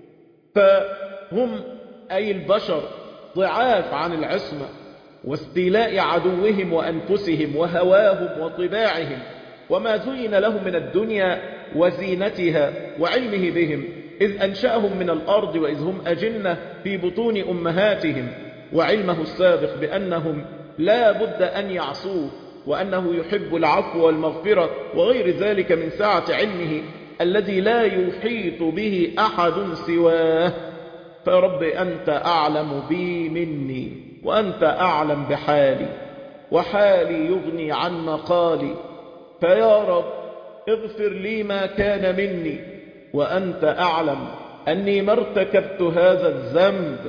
فهم أي البشر ضعاف عن العصمة واستيلاء عدوهم وأنفسهم وهواهم وطباعهم وما زين لهم من الدنيا وزينتها وعلمه بهم إذ أنشأهم من الأرض وإذ هم أجنة في بطون أمهاتهم وعلمه السابق بأنهم لا بد أن يعصوه وأنه يحب العفو والمغفرة وغير ذلك من سعة علمه الذي لا يحيط به أحد سواه فرب أنت أعلم بي مني وأنت أعلم بحالي وحالي يغني عن مقالي فيا رب اغفر لي ما كان مني وأنت أعلم أني ما ارتكبت هذا الذنب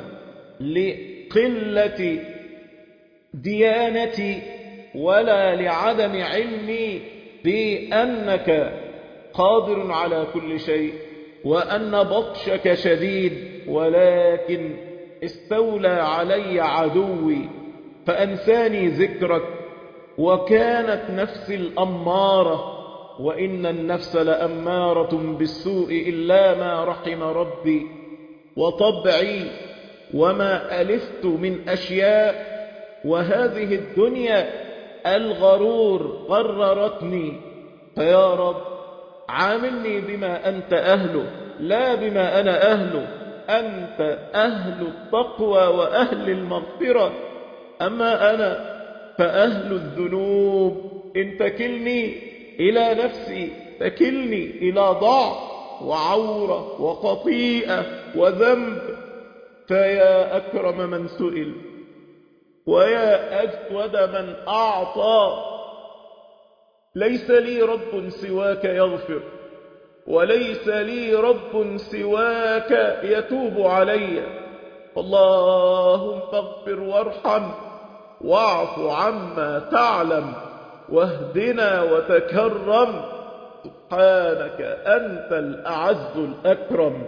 لقلة ديانتي ولا لعدم علمي بأنك قادر على كل شيء وأن بطشك شديد ولكن استولى علي عدوي فأنساني ذكرك وكانت نفسي الأمارة وإن النفس لأمارة بالسوء إلا ما رحم ربي وطبعي وما ألفت من أشياء وهذه الدنيا الغرور غررتني فيا رب عاملني بما أنت أهله لا بما أنا أهله أنت أهل التقوى وأهل المغفرة أما أنا فأهل الذنوب إن تكلني إلى نفسي تكلني إلى ضعف وعورة وخطيئة وذنب فيا أكرم من سئل ويا أجود من أعطى ليس لي رب سواك يغفر وليس لي رب سواك يتوب علي اللهم فاغفر وارحم واعف عما تعلم واهدنا وتكرم سبحانك أنت الأعز الأكرم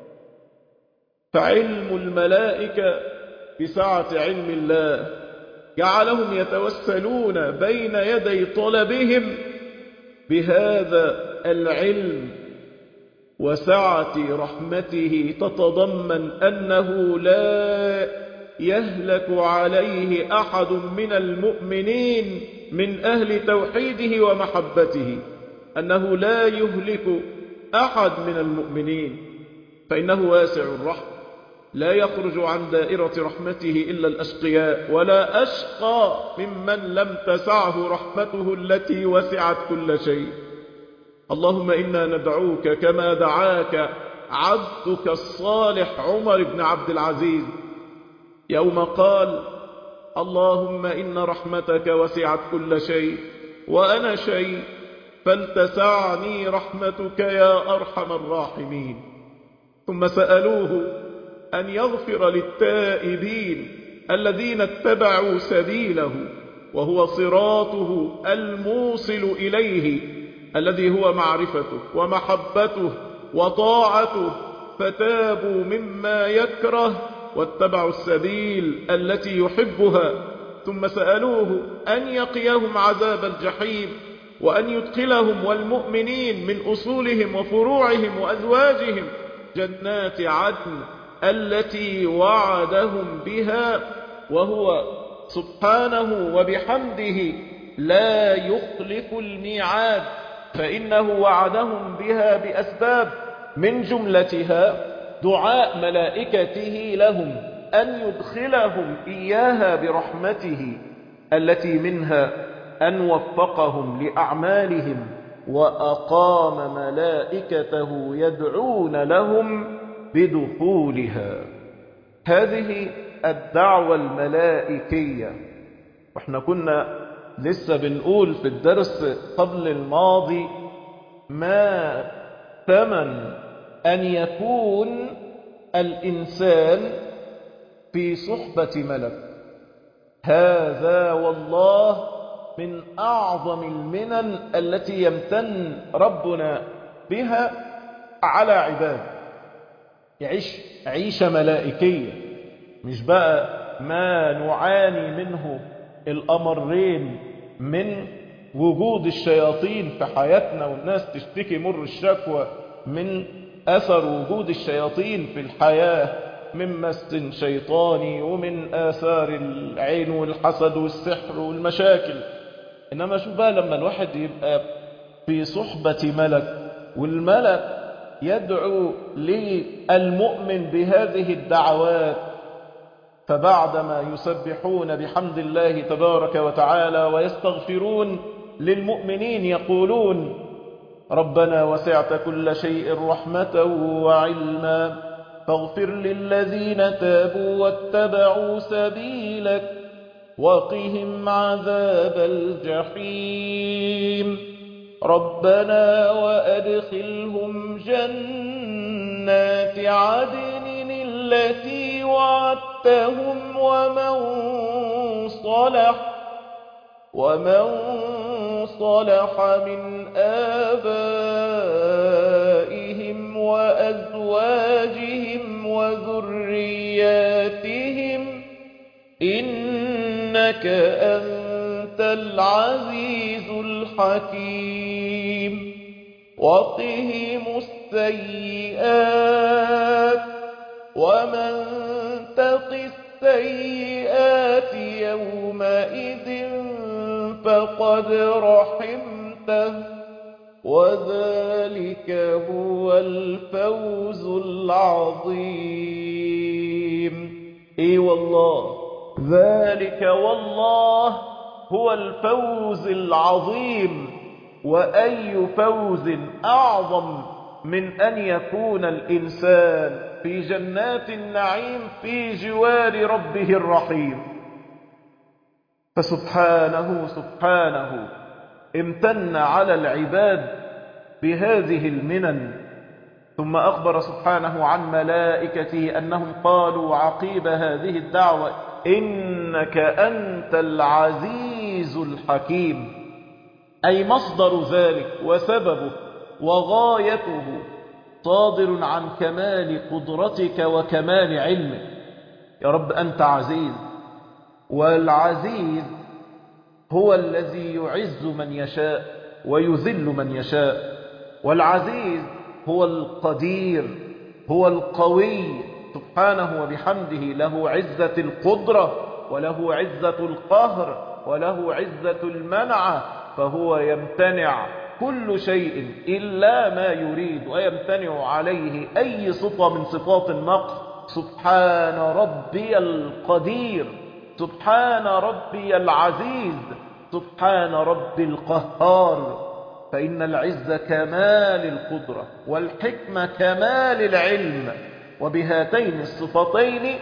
فعلم الملائكة بسعة علم الله جعلهم يتوسلون بين يدي طلبهم بهذا العلم وسعة رحمته تتضمن أنه لا يهلك عليه أحد من المؤمنين من أهل توحيده ومحبته أنه لا يهلك أحد من المؤمنين فإنه واسع الرحمة لا يخرج عن دائرة رحمته إلا الأشقياء ولا أشقى ممن لم تسعه رحمته التي وسعت كل شيء اللهم إنا ندعوك كما دعاك عبدك الصالح عمر بن عبد العزيز يوم قال اللهم إن رحمتك وسعت كل شيء وأنا شيء فلتسعني رحمتك يا أرحم الراحمين ثم سألوه أن يغفر للتائبين الذين اتبعوا سبيله وهو صراطه الموصل إليه الذي هو معرفته ومحبته وطاعته فتابوا مما يكره واتبعوا السبيل التي يحبها ثم سألوه أن يقيهم عذاب الجحيم وأن يدخلهم والمؤمنين من أصولهم وفروعهم وأزواجهم جنات عدن التي وعدهم بها وهو سبحانه وبحمده لا يخلف الميعاد فإنه وعدهم بها بأسباب من جملتها دعاء ملائكته لهم أن يدخلهم إياها برحمته التي منها أن وفقهم لأعمالهم وأقام ملائكته يدعون لهم بدخولها هذه الدعوة الملائكية واحنا كنا لسه بنقول في الدرس قبل الماضي ما ثمن أن يكون الإنسان في صحبة ملك هذا والله من أعظم المنن التي يمتن ربنا بها على عباد يعيش عيشة ملائكية مش بقى ما نعاني منه الأمرين من وجود الشياطين في حياتنا والناس تشتكي مر الشكوى من أثر وجود الشياطين في الحياة من مس شيطاني ومن آثار العين والحسد والسحر والمشاكل إنما شوف بقى لما الواحد يبقى في صحبة ملك والملك يدعو للمؤمن بهذه الدعوات فبعدما يسبحون بحمد الله تبارك وتعالى ويستغفرون للمؤمنين يقولون ربنا وسعت كل شيء رحمة وعلما فاغفر للذين تابوا واتبعوا سبيلك وقهم عذاب الجحيم ربنا وأدخلهم جنات عدن التي وعدتهم ومن صلح ومن صلح من آبائهم وأزواجهم وذرياتهم إنك أنت العزيز الحكيم وقهم السيئات ومن تق السيئات يومئذ فقد رحمته وذلك هو الفوز العظيم اي والله ذلك والله هو الفوز العظيم وأي فوز أعظم من أن يكون الإنسان في جنات النعيم في جوار ربه الرحيم فسبحانه سبحانه امتن على العباد بهذه المنن ثم أخبر سبحانه عن ملائكته أنهم قالوا عقيب هذه الدعوة إنك أنت العزيز الحكيم أي مصدر ذلك وسببه وغايته صادر عن كمال قدرتك وكمال علمك يا رب أنت عزيز والعزيز هو الذي يعز من يشاء ويذل من يشاء والعزيز هو القدير هو القوي سبحانه وبحمده له عزة القدرة وله عزة القهر وله عزة المنع فهو يمتنع كل شيء إلا ما يريد ويمتنع عليه أي صفة من صفات النقص سبحان ربي القدير سبحان ربي العزيز سبحان ربي القهار فإن العز كمال القدرة والحكمة كمال العلم وبهاتين الصفتين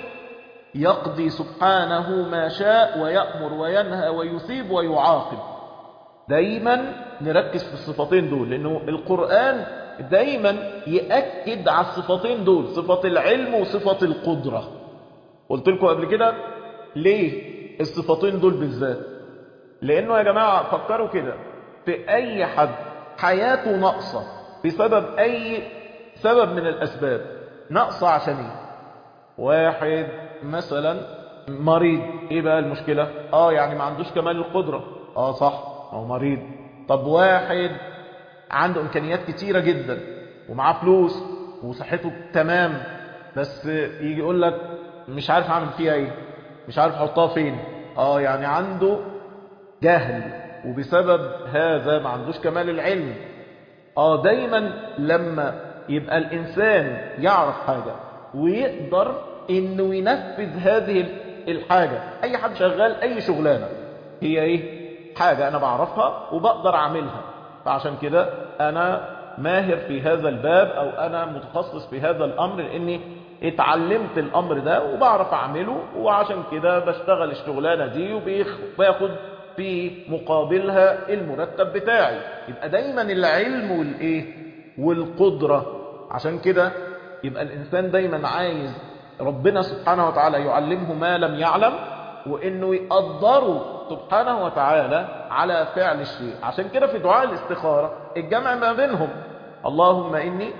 يقضي سبحانه ما شاء ويأمر وينهى ويثيب ويعاقب دايما نركز في الصفتين دول لأنه القرآن دايما يأكد على الصفتين دول صفة العلم وصفة القدرة قلت لكم قبل كده ليه الصفتين دول بالذات لأنه يا جماعة فكروا كده في أي حد حياته ناقصة بسبب أي سبب من الأسباب ناقصة عشان ايه واحد مثلا مريض ايه بقى المشكلة اه يعني ما عندوش كمال القدرة اه صح هو مريض طب واحد عنده امكانيات كتيرة جدا ومعاه فلوس وصحته تمام بس يجي يقول لك مش عارف اعمل فيها ايه مش عارف احطها فين اه يعني عنده جهل وبسبب هذا ما عندوش كمال العلم اه دايما لما يبقى الانسان يعرف حاجة ويقدر انه ينفذ هذه الحاجة اي حد شغال اي شغلانة هي ايه حاجة انا بعرفها وبقدر اعملها فعشان كده انا ماهر في هذا الباب او انا متخصص في هذا الامر لاني اتعلمت الامر ده وبعرف اعمله وعشان كده بشتغل الشغلانة دي وباخد في مقابلها المرتب بتاعي يبقى دايما العلم والايه والقدرة عشان كده يبقى الانسان دايما عايز ربنا سبحانه وتعالى يعلمه ما لم يعلم وانه يقدره سبحانه وتعالى على فعل الشيء عشان كده في دعاء الاستخارة الجمع ما بينهم اللهم اني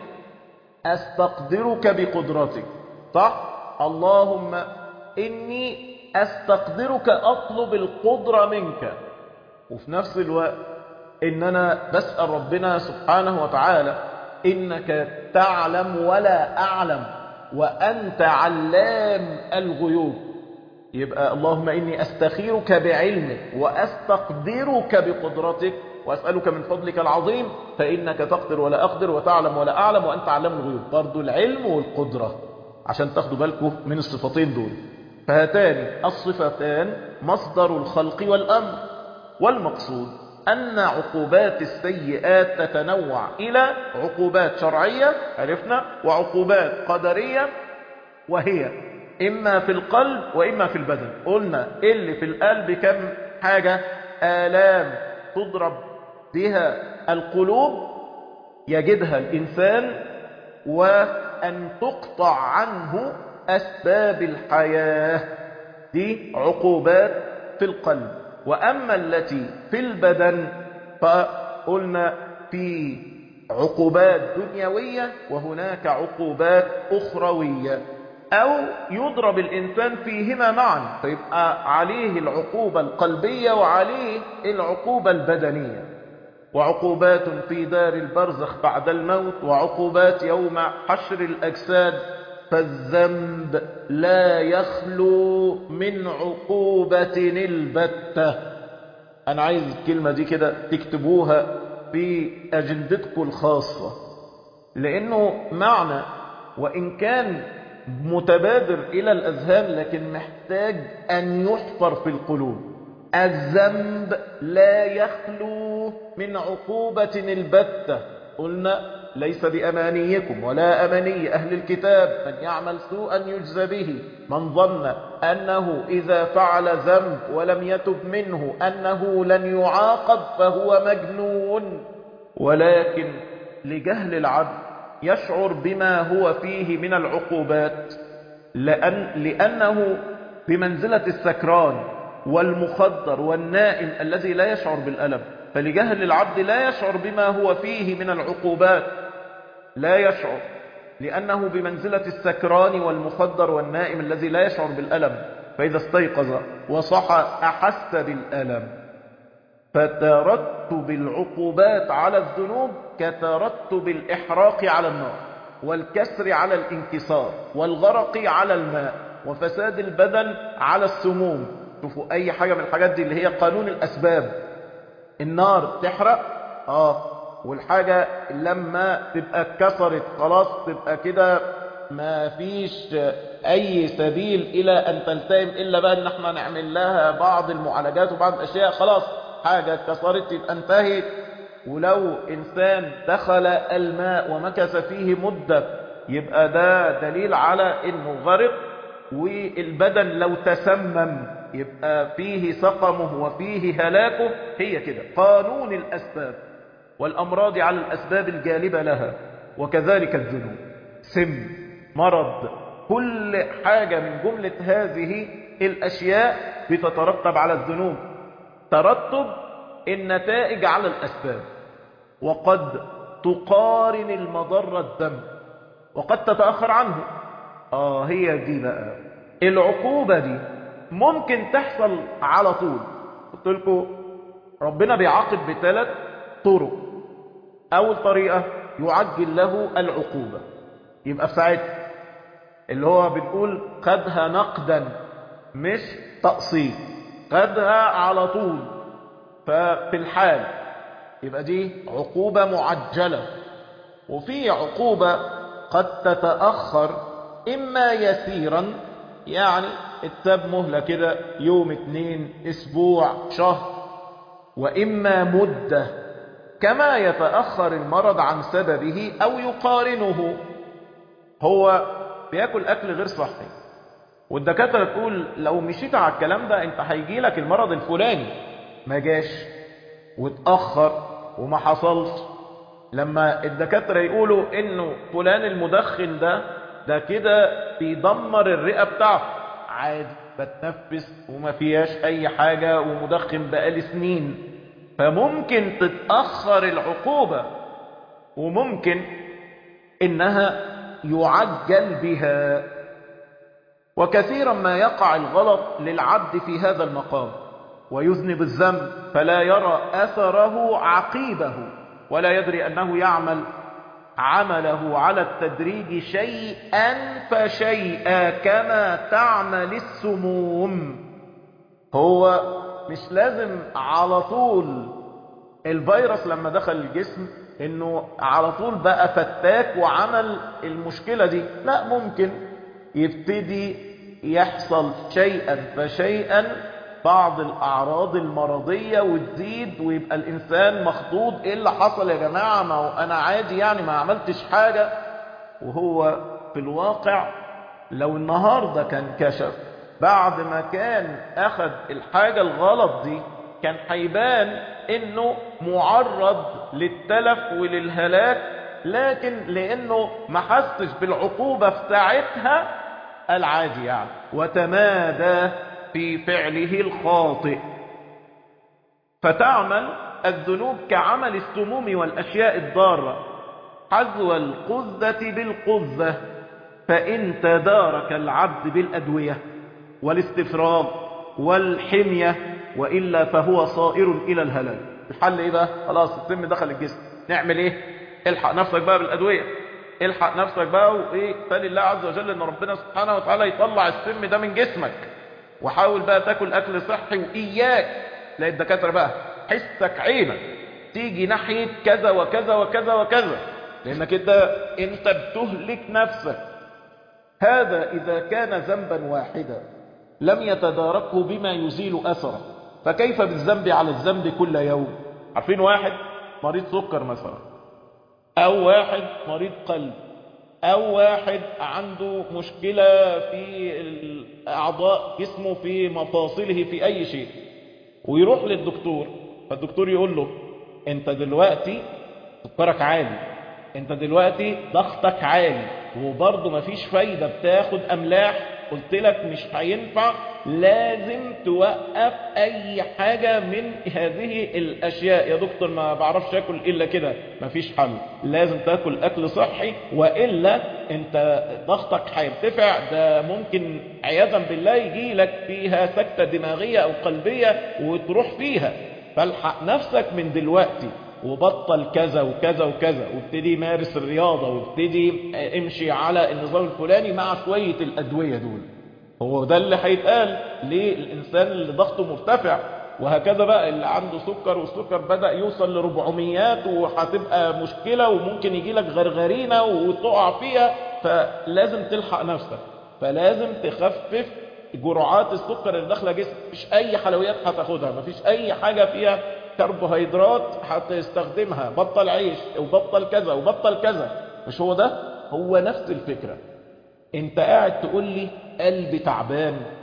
استقدرك بقدرتك صح اللهم اني استقدرك اطلب القدرة منك وفي نفس الوقت ان انا بسأل ربنا سبحانه وتعالى انك تعلم ولا اعلم وانت علام الغيوب يبقى اللهم اني استخيرك بعلمك واستقدرك بقدرتك واسألك من فضلك العظيم فانك تقدر ولا اقدر وتعلم ولا اعلم وانت علام الغيوب برضو العلم والقدرة عشان تاخدوا بالكم من الصفتين دول فهاتان الصفتان مصدر الخلق والأمر والمقصود أن عقوبات السيئات تتنوع إلى عقوبات شرعية عرفنا وعقوبات قدرية وهي إما في القلب وإما في البدن قلنا اللي في القلب كم حاجة آلام تضرب بها القلوب يجدها الإنسان وأن تقطع عنه أسباب الحياة دي عقوبات في القلب وأما التي في البدن فقلنا في عقوبات دنيوية وهناك عقوبات أخروية أو يضرب الإنسان فيهما معا فيبقى عليه العقوبة القلبية وعليه العقوبة البدنية وعقوبات في دار البرزخ بعد الموت وعقوبات يوم حشر الأجساد فالذنب لا يخلو من عقوبة البتة أنا عايز الكلمة دي كده تكتبوها في أجندتكم الخاصة لأنه معنى وإن كان متبادر إلى الأذهان لكن محتاج أن يحفر في القلوب الذنب لا يخلو من عقوبة البتة قلنا ليس بأمانيكم ولا أماني أهل الكتاب من يعمل سوءا يجزى به من ظن أنه إذا فعل ذنب ولم يتب منه أنه لن يعاقب فهو مجنون ولكن لجهل العبد يشعر بما هو فيه من العقوبات لأن لأنه بمنزلة السكران والمخدر والنائم الذي لا يشعر بالألم فلجهل العبد لا يشعر بما هو فيه من العقوبات لا يشعر لأنه بمنزلة السكران والمخدر والنائم الذي لا يشعر بالألم فإذا استيقظ وصحى أحس بالألم فترتب العقوبات على الذنوب كترتب الإحراق على النار والكسر على الانكسار والغرق على الماء وفساد البدن على السموم شوفوا أي حاجة من الحاجات دي اللي هي قانون الأسباب النار تحرق آه والحاجة لما تبقى اتكسرت خلاص تبقى كده ما فيش أي سبيل إلى أن تلتئم إلا بقى إن احنا نعمل لها بعض المعالجات وبعض الأشياء خلاص حاجة اتكسرت تبقى انتهت ولو إنسان دخل الماء ومكث فيه مدة يبقى ده دليل على إنه غرق والبدن لو تسمم يبقى فيه سقمه وفيه هلاكه هي كده قانون الأسباب والأمراض على الأسباب الجالبة لها وكذلك الذنوب سم مرض كل حاجة من جملة هذه الأشياء بتترتب على الذنوب ترتب النتائج على الأسباب وقد تقارن المضرة الذنب وقد تتأخر عنه آه هي دي بقى العقوبة دي ممكن تحصل على طول قلت لكم ربنا بيعاقب بثلاث طرق أول طريقة يعجل له العقوبة يبقى في ساعتها اللي هو بنقول خدها نقدا مش تقسيط خدها على طول ففي الحال يبقى دي عقوبة معجلة وفي عقوبة قد تتأخر إما يسيرا يعني اتساب مهلة كده يوم اتنين اسبوع شهر وإما مدة كما يتأخر المرض عن سببه أو يقارنه هو بياكل أكل غير صحي والدكاترة تقول لو مشيت على الكلام ده انت هيجي لك المرض الفلاني ما جاش واتأخر وما حصلش لما الدكاترة يقولوا انه فلان المدخن ده ده كده بيدمر الرئة بتاعته عادي بتنفس وما فيهاش اي حاجة ومدخن بقالي سنين فممكن تتأخر العقوبة وممكن انها يعجل بها وكثيرا ما يقع الغلط للعبد في هذا المقام ويذنب الذنب فلا يرى أثره عقيبه ولا يدري أنه يعمل عمله على التدريج شيئا فشيئا كما تعمل السموم هو مش لازم على طول الفيروس لما دخل الجسم انه على طول بقى فتاك وعمل المشكلة دي لا ممكن يبتدي يحصل شيئا فشيئا بعض الأعراض المرضية وتزيد ويبقى الإنسان مخضوض إيه اللي حصل يا جماعة ما هو أنا عادي يعني ما عملتش حاجة وهو في الواقع لو النهاردة كان كشف بعد ما كان أخذ الحاجة الغلط دي كان هيبان إنه معرض للتلف وللهلاك لكن لأنه ما حسش بالعقوبة في ساعتها العادي يعني وتمادى في فعله الخاطئ فتعمل الذنوب كعمل السموم والأشياء الضارة حذو القذة بالقذة فإن تدارك العبد بالأدوية والاستفراغ والحمية وإلا فهو صائر إلى الهلاك الحل إيه بقى خلاص السم دخل الجسم نعمل إيه الحق نفسك بقى بالأدوية الحق نفسك بقى وإيه فلله عز وجل أن ربنا سبحانه وتعالى يطلع السم ده من جسمك وحاول بقى تاكل اكل صحي واياك لا الدكاتره بقى حسك عينك تيجي ناحيه كذا وكذا وكذا وكذا لانك انت انت بتهلك نفسك هذا اذا كان ذنبا واحدا لم يتداركه بما يزيل اثره فكيف بالذنب على الذنب كل يوم عارفين واحد مريض سكر مثلا او واحد مريض قلب او واحد عنده مشكلة في اعضاء جسمه في مفاصله في اي شيء ويروح للدكتور فالدكتور يقول له انت دلوقتي سكرك عالي انت دلوقتي ضغطك عالي وبرضه مفيش فايدة بتاخد املاح قلت لك مش هينفع لازم توقف اي حاجة من هذه الاشياء يا دكتور ما بعرفش اكل الا كده مفيش حل لازم تاكل اكل صحي والا انت ضغطك هيرتفع ده ممكن عياذا بالله يجي لك فيها سكتة دماغية او قلبية وتروح فيها فالحق نفسك من دلوقتي وبطل كذا وكذا وكذا وابتدي مارس الرياضة وابتدي امشي على النظام الفلاني مع شوية الأدوية دول هو ده اللي هيتقال للإنسان اللي ضغطه مرتفع وهكذا بقى اللي عنده سكر والسكر بدأ يوصل لربعميات وهتبقى مشكلة وممكن يجي لك غرغرينة وتقع فيها فلازم تلحق نفسك فلازم تخفف جرعات السكر اللي داخله جسمك مفيش اي حلويات هتاخدها مفيش اي حاجة فيها كربوهيدرات هتستخدمها بطل عيش وبطل كذا وبطل كذا مش هو ده هو نفس الفكرة انت قاعد تقول لي قلبي تعبان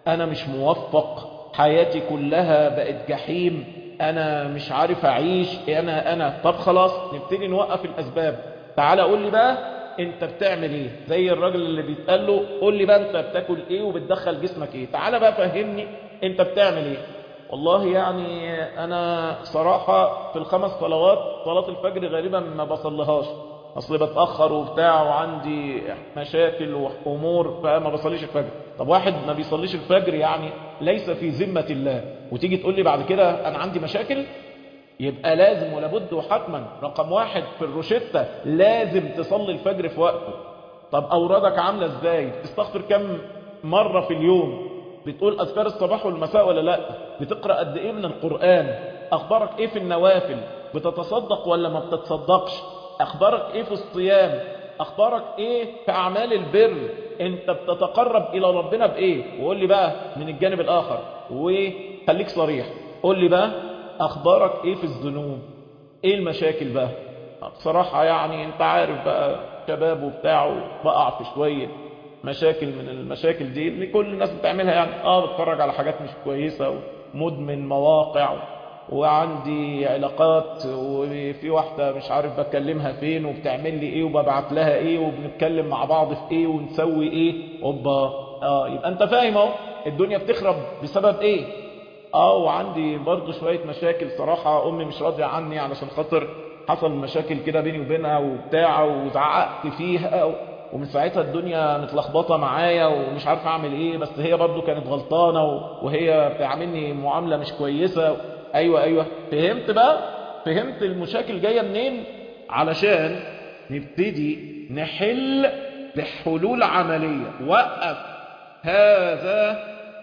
انا مش موفق حياتي كلها بقت جحيم انا مش عارف اعيش انا انا طب خلاص نبتدي نوقف الاسباب تعالى قول لي بقى انت بتعمل ايه زي الراجل اللي بيتقال له قول لي بقى انت بتاكل ايه وبتدخل جسمك ايه تعالى بقى فهمني انت بتعمل ايه والله يعني انا صراحة في الخمس صلوات صلاة الفجر غالبا ما بصليهاش اصل بتأخر وبتاع وعندي مشاكل وامور فما بصليش الفجر طب واحد ما بيصليش الفجر يعني ليس في ذمة الله وتيجي تقول لي بعد كده انا عندي مشاكل يبقى لازم ولابد وحتما رقم واحد في الروشتة لازم تصلي الفجر في وقته طب أورادك عاملة ازاي تستغفر كم مرة في اليوم بتقول أذكار الصباح والمساء ولا لا بتقرأ قد ايه من القرآن أخبارك ايه في النوافل بتتصدق ولا ما بتتصدقش أخبارك ايه في الصيام أخبارك ايه في أعمال البر انت بتتقرب إلى ربنا بإيه وقول لي بقى من الجانب الآخر وخليك صريح قول لي بقى اخبارك ايه في الذنوب ايه المشاكل بقى بصراحة يعني انت عارف بقى شباب وبتاع بقع في شوية مشاكل من المشاكل دي اللي كل الناس بتعملها يعني اه بتفرج على حاجات مش كويسة ومدمن مواقع وعندي علاقات وفي واحدة مش عارف بكلمها فين وبتعمل لي ايه وببعت لها ايه وبنتكلم مع بعض في ايه ونسوي ايه اوبا اه يبقى انت فاهم اهو الدنيا بتخرب بسبب ايه اه وعندي برضو شوية مشاكل صراحة امي مش راضية عني علشان خاطر حصل مشاكل كده بيني وبينها وبتاع وزعقت فيها ومن ساعتها الدنيا متلخبطة معايا ومش عارف اعمل ايه بس هي برضو كانت غلطانة وهي بتعاملني معاملة مش كويسة ايوه ايوه فهمت بقى فهمت المشاكل جاية منين علشان نبتدي نحل بحلول عملية وقف هذا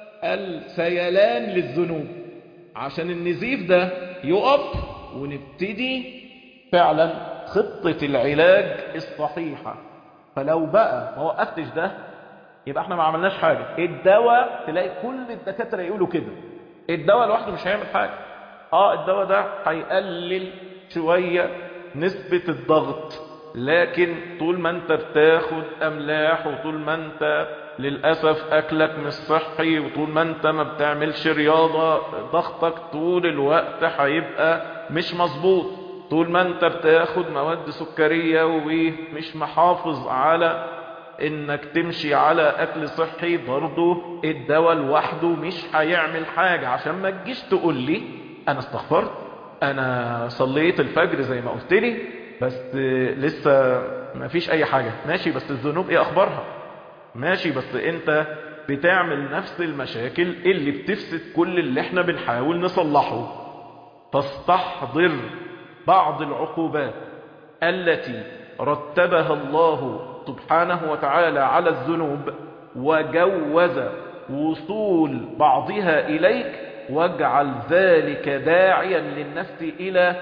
السيلان للذنوب عشان النزيف ده يقف ونبتدي فعلا خطة العلاج الصحيحة فلو بقى ما وقفتش ده يبقى احنا ما عملناش حاجة الدواء تلاقي كل الدكاترة يقولوا كده الدواء لوحده مش هيعمل حاجة اه الدواء ده هيقلل شوية نسبة الضغط لكن طول ما انت بتاخد املاح وطول ما انت للأسف أكلك مش صحي وطول ما أنت ما بتعملش رياضة ضغطك طول الوقت هيبقى مش مظبوط طول ما أنت بتاخد مواد سكرية ومش محافظ على إنك تمشي على أكل صحي برضو الدواء لوحده مش هيعمل حاجة عشان ما تجيش تقول لي أنا استغفرت أنا صليت الفجر زي ما قلت لي بس لسه ما فيش أي حاجة ماشي بس الذنوب إيه أخبارها ماشي بس انت بتعمل نفس المشاكل اللي بتفسد كل اللي احنا بنحاول نصلحه فاستحضر بعض العقوبات التي رتبها الله سبحانه وتعالى على الذنوب وجوز وصول بعضها إليك واجعل ذلك داعيا للنفس إلى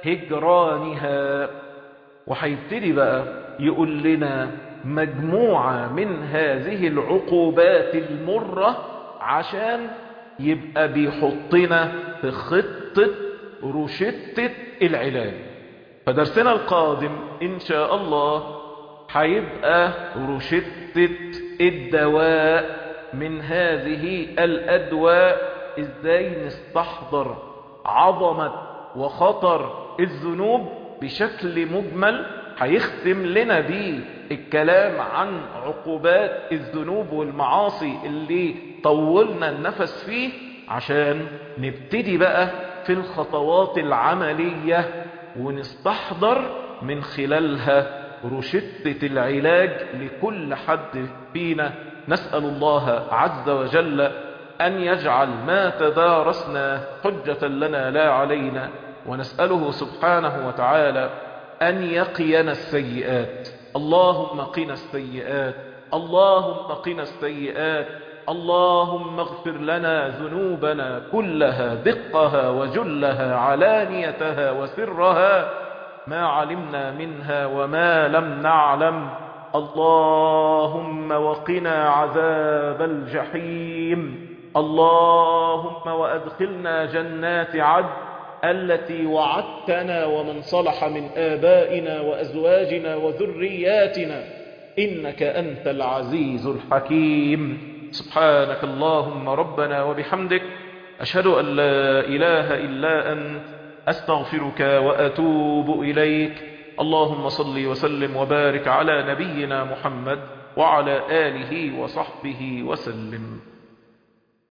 هجرانها وهيبتدي بقى يقول لنا مجموعة من هذه العقوبات المرة عشان يبقى بيحطنا في خطة روشتة العلاج فدرسنا القادم إن شاء الله هيبقى روشتة الدواء من هذه الأدواء إزاي نستحضر عظمة وخطر الذنوب بشكل مجمل هيختم لنا بيه الكلام عن عقوبات الذنوب والمعاصي اللي طولنا النفس فيه عشان نبتدي بقى في الخطوات العملية ونستحضر من خلالها رشدة العلاج لكل حد فينا نسأل الله عز وجل أن يجعل ما تدارسنا حجة لنا لا علينا ونسأله سبحانه وتعالى أن يقينا السيئات اللهم قنا السيئات اللهم قنا السيئات اللهم اغفر لنا ذنوبنا كلها دقها وجلها علانيتها وسرها ما علمنا منها وما لم نعلم اللهم وقنا عذاب الجحيم اللهم وأدخلنا جنات عدن التي وعدتنا ومن صلح من آبائنا وأزواجنا وذرياتنا إنك أنت العزيز الحكيم سبحانك اللهم ربنا وبحمدك أشهد أن لا إله إلا أنت أستغفرك وأتوب إليك اللهم صل وسلم وبارك على نبينا محمد وعلى آله وصحبه وسلم